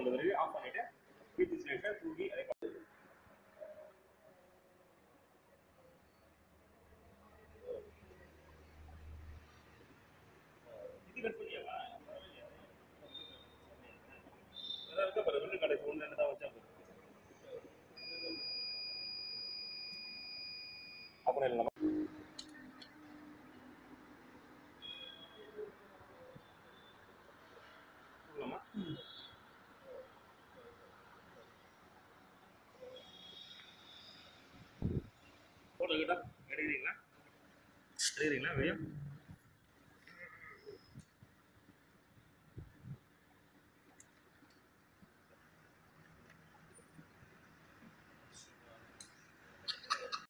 வந்த பிறகு ஆஃப் பண்ணிட்டு வித் சிலிண்டர் தூக்கி அதை இது கட் பண்ணியாவா அதான் இருக்க பாரு வில்லு கடைக்கு ஒன்று ரெண்டு தான் வச்சா போதும். அப்புறம் இல்லை போடலாமா போட்டோ கிட்ட எடுக்கிறீங்களா எடுக்கிறீங்களா வீடியோ